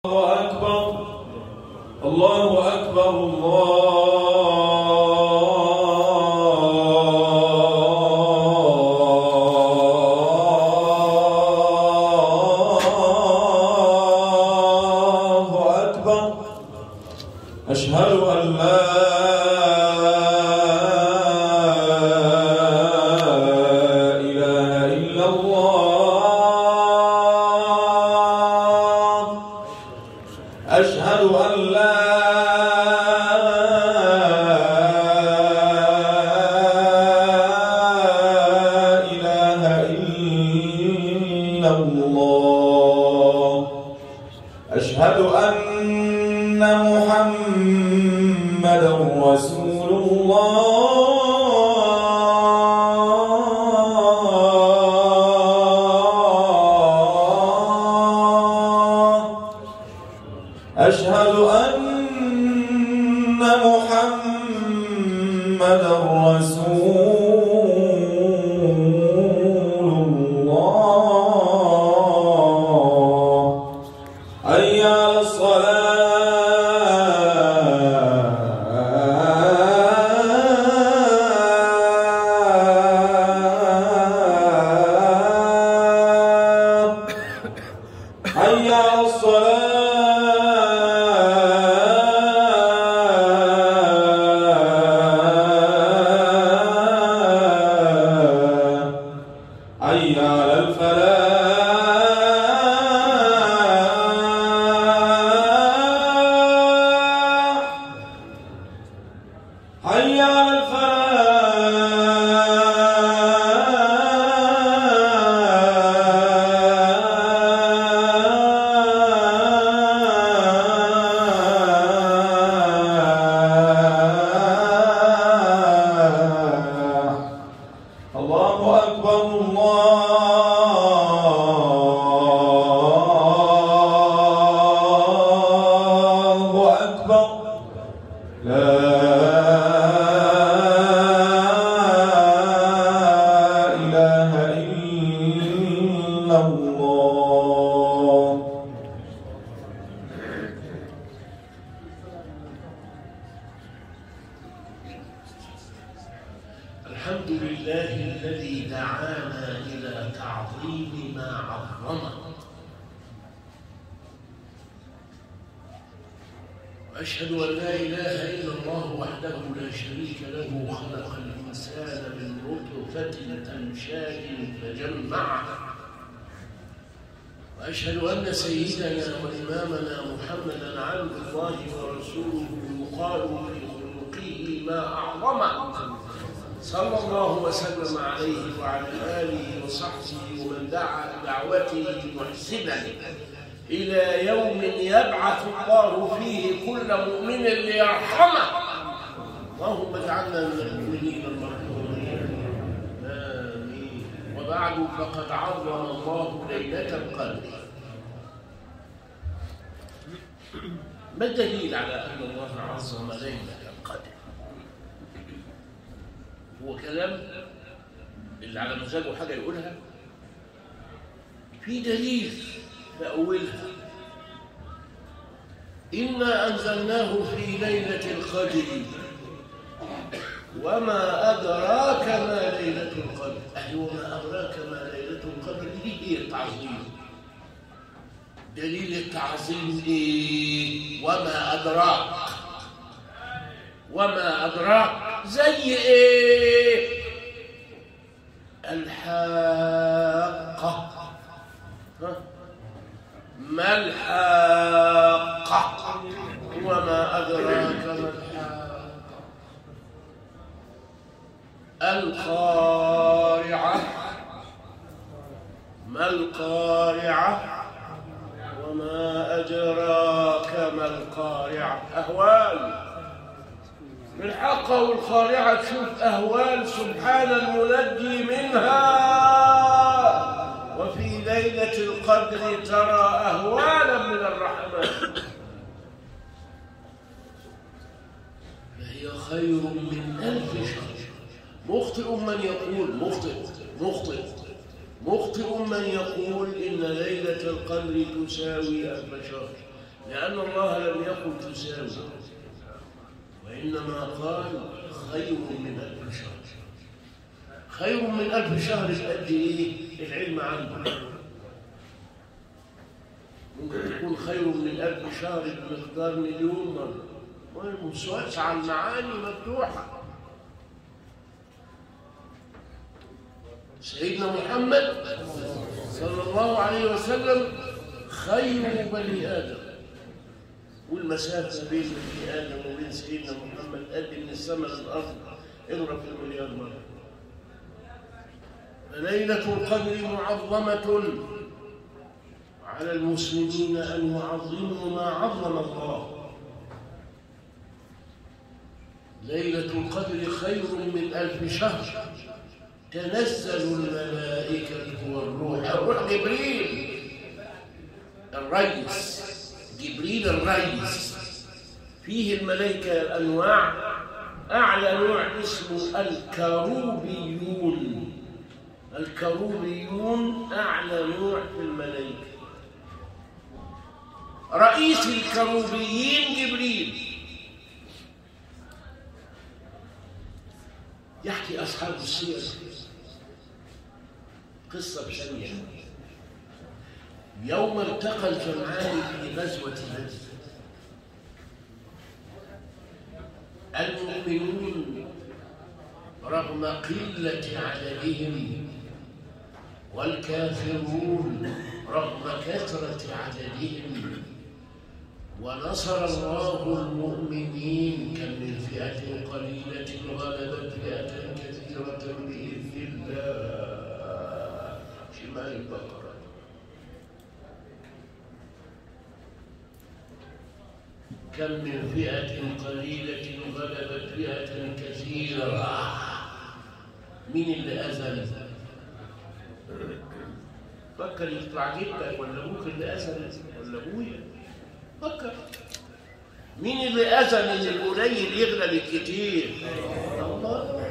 أكبر الله أكبر الله أكبر أشهد أن لا إله إلا الله أشهد أن لا إله إلا الله أشهد أن محمدا رسول الله أشهد أن محمدا رسول الله حي على الصلاة حي على الصلاة حي على الفلاح حي على الفلاح الله أكبر الله أكبر لا إله إلا الله الحمد لله الذي دعانا إلى تعظيم ما عظمه وأشهد أن لا إله إلا الله وحده لا شريك له خلق الإنسان من نطفة أمشاج فجمعه وأشهد أن سيدنا وإمامنا محمدا عبد الله ورسوله يقال في خلقه ما أعظمه صلى الله وسلم عليه وعلى آله وصحبه ومن دعا بدعوته محسنا إلى يوم يبعث الله فيه كل مؤمن ليرحمه اللهم اجعلنا من المؤمنين المرحومين آمين وبعد فقد عظم الله ليلة القدر ما الدليل على أن الله عظم ليلة القدر هو كلام اللي على مزاجه حاجة يقولها في دليل لأولها إنا أنزلناه في ليلة القدر وما أدراك ما ليلة القدر أي وما أدراك ما ليلة القدر دي هي التعظيم دليل التعظيم إيه وما أدراك وما أدراك زي إيه الحاقة ها؟ ما الحاقة وما أدراك ما الحاقة القارعة ما القارعة وما أدراك ما القارعة أهوال بالحق والخارعة تشوف أهوال سبحان المنجي منها وفي ليلة القدر ترى أهوالا من الرحمن فهي خير من ألف شهر مخطئ من يقول مخطئ مخطئ مخطئ من يقول إن ليلة القدر تساوي ألف شهر لأن الله لم يقل تساوي وإنما قال خير من ألف شهر خير من ألف شهر قد إيه العلم عنه ممكن تكون خير من ألف شهر بمقدار مليون مرة واسعة المعاني مفتوحة سيدنا محمد صلى الله عليه وسلم خير بني آدم والمسافة بين بني آدم وبين سيدنا محمد قد من السماء للأرض اضرب في المليار مرة فليلة القدر معظمة على المسلمين أن يعظموا ما عظم الله ليلة القدر خير من ألف شهر تنزل الملائكة والروح الروح جبريل الريس جبريل الريس فيه الملائكة الأنواع أعلى نوع اسمه الكروبيون الكروبيون أعلى نوع في الملائكة رئيس الكروبيين جبريل يحكي أصحاب السير قصة بثانية يوم التقى الجمعان في غزوة بدر المؤمنون رغم قلة عددهم والكافرون رغم كثرة عددهم ونصر الله المؤمنين كم من فئة قليلة غلبت فئة كثيرة بإذن الله شمال البقرة كم من فئة قليلة غلبت فئة كثيرة مين اللي أذن؟ فكر يطلع جدك ولا أبوك اللي أذن ولا أبويا فكر مين اللي أذن إن القليل يغلب الكتير؟ الله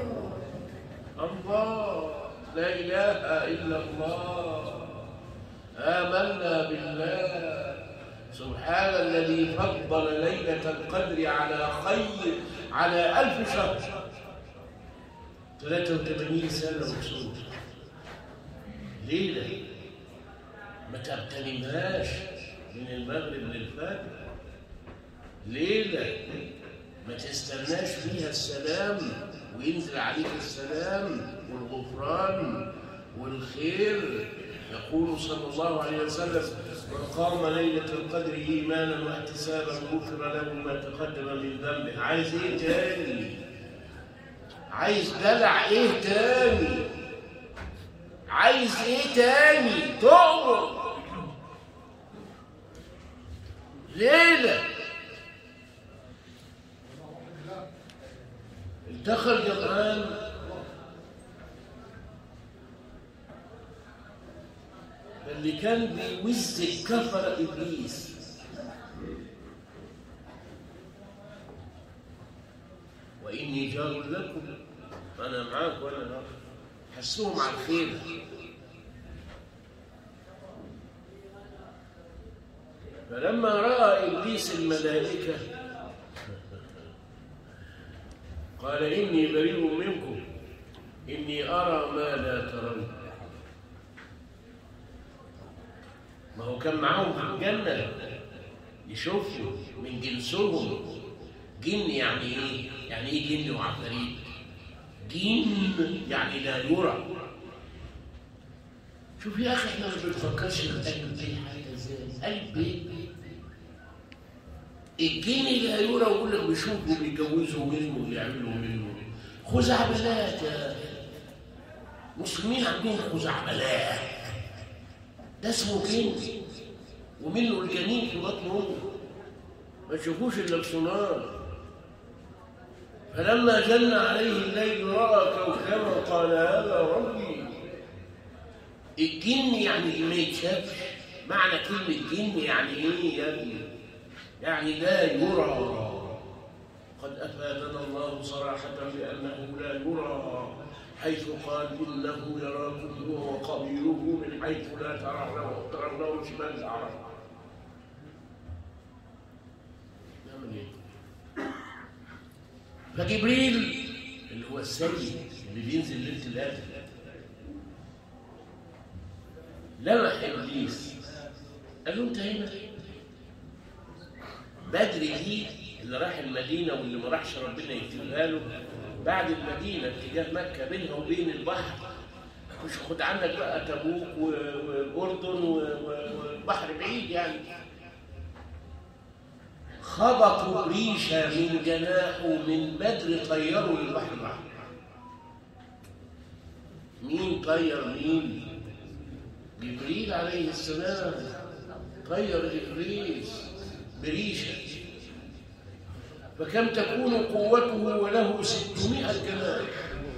الله لا إله إلا الله آمنا بالله سبحان الذي فضل ليلة القدر على خير على ألف شهر 83 سنة وكسور ليلة ما تغتنمهاش من المغرب للفجر ليلة ما تستناش فيها السلام وينزل عليك السلام والغفران والخير يقول صلى الله عليه وسلم من قام ليلة القدر إيمانا واحتسابا غفر له ما تقدم من ذنبه عايز إيه تاني؟ عايز دلع إيه تاني؟ عايز إيه تاني؟ تؤمر ليلة التقى الجمعان اللي كان بيوز الكفر ابليس واني جار لكم انا معاك وانا معاك حسوهم على الخير فلما راى ابليس الملائكه قال اني بريء منكم اني ارى ما لا ترون ما هو كان معاهم في الجنة يشوفوا من جنسهم جن يعني ايه؟ يعني ايه جن وعفاريت؟ جن يعني لا يرى شوف يا اخي احنا ما بنفكرش في قلب اي حاجه ازاي قلب ايه؟ الجن لا يرى ويقول لك بيشوفوا بيجوزوا منه ويعملوا منه خزعبلات يا اخي مسلمين عندهم خزعبلات ده اسمه جن ومنه الجنين في بطن امه ما تشوفوش الا بسونار فلما جن عليه الليل راى كوكبا قال هذا ربي الجن يعني ما يتشافش معنى كلمه جن يعني ايه يا ابني يعني لا يرى قد افادنا الله صراحه بانه لا يرى حيث قال إنه يراكم هو وقبيله من حيث لا ترونه ترونه شمال الأعراب فجبريل اللي هو السيد اللي بينزل ليله القدر لمح ابليس قال له انت هنا بدري دي اللي راح المدينه واللي ما راحش ربنا يكتبها له بعد المدينه اتجاه مكه بينها وبين البحر مش خد عندك بقى تبوك و- والاردن و- و- والبحر بعيد يعني خبطوا ريشه من جناحه من بدر طيروا للبحر الاحمر مين طير مين جبريل عليه السلام طير ابليس بريشه فكم تكون قوته وله ستمائة جناح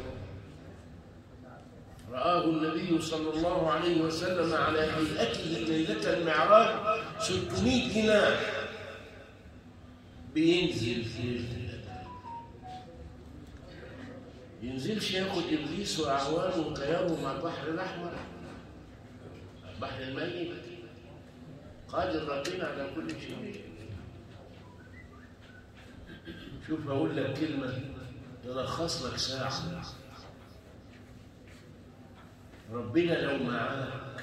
رآه النبي صلى الله عليه وسلم على هيئته ليلة المعراج ستمائة جناح بينزل في ليلة القدر. ينزلش ياخد ابليس واعوانه وطياره مع البحر الاحمر البحر الميت قادر ربنا على كل شيء شوف اقول لك كلمه تلخص لك ساعه ربنا لو معاك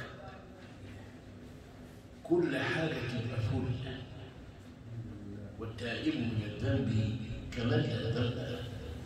كل حاجه تبقى فل والتائب من الذنب كمن لا ذنب له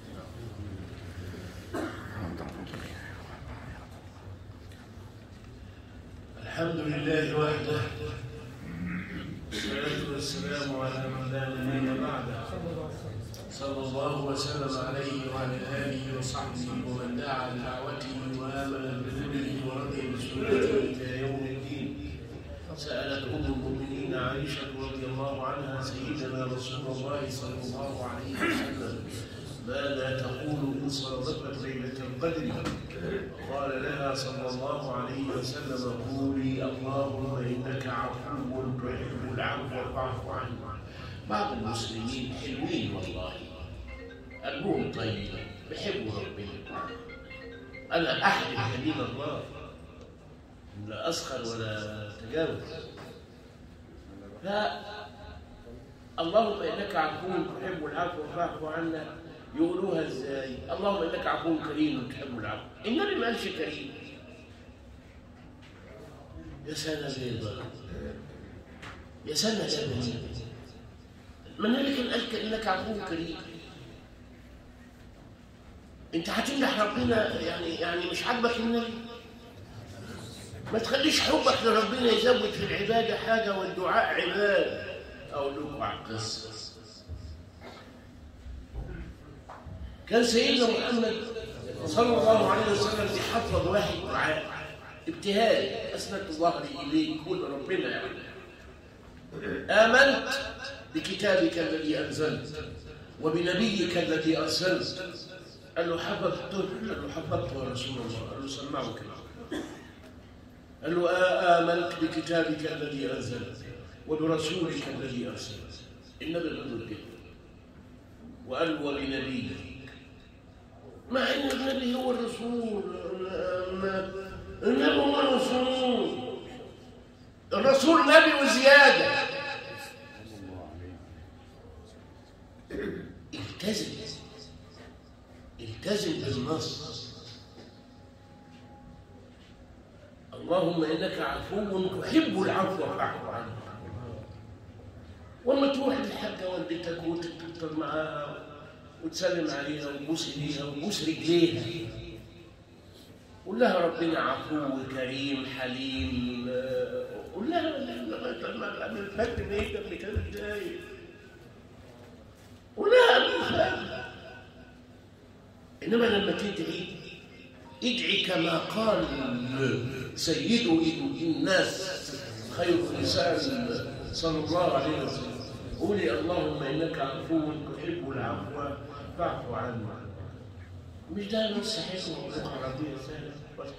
الحمد لله وحده والصلاة والسلام على من لا نبي بعده صلى الله وسلم عليه وعلى آله وصحبه ومن دعا بدعوته وآمن بذله ورضي بسنته إلى يوم الدين سألت أم المؤمنين عائشة رضي الله عنها سيدنا رسول الله صلى الله عليه وسلم ماذا تقول إن صادفت ليلة القدر قال لها صلى الله عليه وسلم قولي اللهم إنك عفو تحب العفو فاعف عني بعض المسلمين حلوين والله قلبهم طيب بيحبوا ربنا أنا أحلف يمين الله لا أسخر ولا تجاوز ف اللهم انك عفو تحب العفو فاعف عنا يقولوها ازاي؟ اللهم انك عفو كريم تحب العفو النبي ما قالش كريم يا سنة بيضاء يا سنة لبنية من النبي كان قال انك عفو كريم انت هتمدح ربنا يعني يعني مش عاجبك النبي ما تخليش حبك لربنا يزود في العبادة حاجة والدعاء عبادة أقول لكم على القصة كان سيدنا محمد صلى الله عليه وسلم بيحفظ واحد دعاء ابتهالي أسند ظهري إليك كل ربنا يعني آمنت بكتابك الذي أنزلت وبنبيك الذي أرسلت قال له حفظته قال له حفظته يا رسول الله قال له سمعه كده قال له آ- آمنت بكتابك الذي أنزلت وبرسولك الذي أرسلت النبي بيقول كده وقال له وبنبيك مع ان النبي هو الرسول ما- النبي هو الرسول الرسول نبي وزياده التزم التزم بالنص اللهم انك عفو تحب العفو فاعف عني وما تروح للحاجه والدتك وتفطر معاها وتسلم عليها وتبوس ايديها وتبوس رجليها قول لها ربنا عفو كريم حليم آه، قول لها لغايه لما قبل الفجر ليه قبل ثلاث دقايق قول لها قبل الفجر انما لما تدعي ادعي كما قال سيد الناس خير الانسان صلى الله عليه وسلم قولي اللهم انك عفو تحب العفو فاعف عنا مش ده نص حلو اللغه العربيه سهله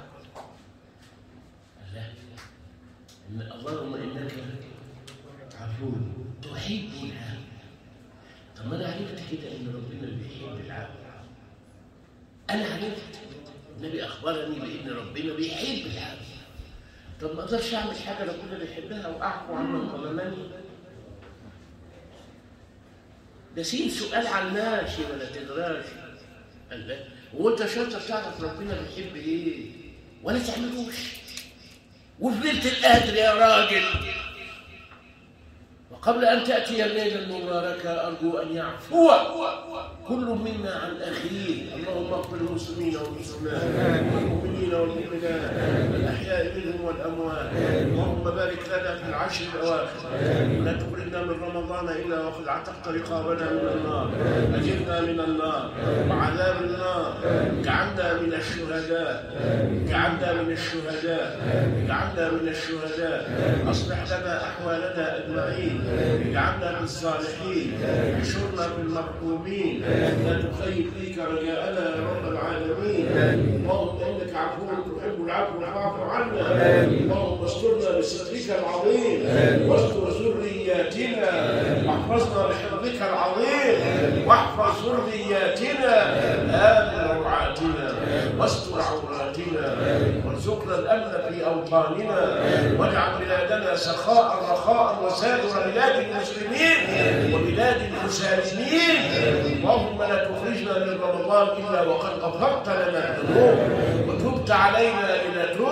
لا إن اللهم انك عفو تحب العفو طب ما انا عرفت كده ان ربنا بيحب العفو انا عرفت النبي اخبرني بان ربنا بيحب العفو طب ما اقدرش اعمل حاجه ربنا بيحبها واعفو عمن ظلمني ده سين سؤال عناش ولا تدراش قال لا هو انت شاطر تعرف ربنا بيحب ايه ولا تعملوش وفي ليله القدر يا راجل وقبل ان تاتي الليله المباركه ارجو ان يعفو كل منا عن اخيه اللهم اغفر للمسلمين والمسلمات والمؤمنين والمؤمنات الاحياء منهم والاموات اللهم بارك لنا في العشر الاواخر لا تخرجنا من رمضان الا وقد عتقت رقابنا من النار اجرنا من النار وعذاب النار اجعلنا من الشهداء اجعلنا من الشهداء اجعلنا من الشهداء اصلح لنا احوالنا اجمعين اجعلنا من الصالحين احشرنا بالمرحومين لا تخيب فيك رجاءنا يا رب العالمين اللهم انك عفو تحب العفو فاعف عنا اللهم استرنا بسترك العظيم واستر ذرياتنا واحفظنا بحفظك العظيم واحفظ ذرياتنا امن روعاتنا واستر عوراتنا وارزقنا الامن في اوطاننا واجعل بلادنا سخاء رخاء وسائر بلاد المسلمين وبلاد المسالمين اللهم لا تخرجنا من رمضان الا وقد غفرت لنا الذنوب وتبت علينا لنتوب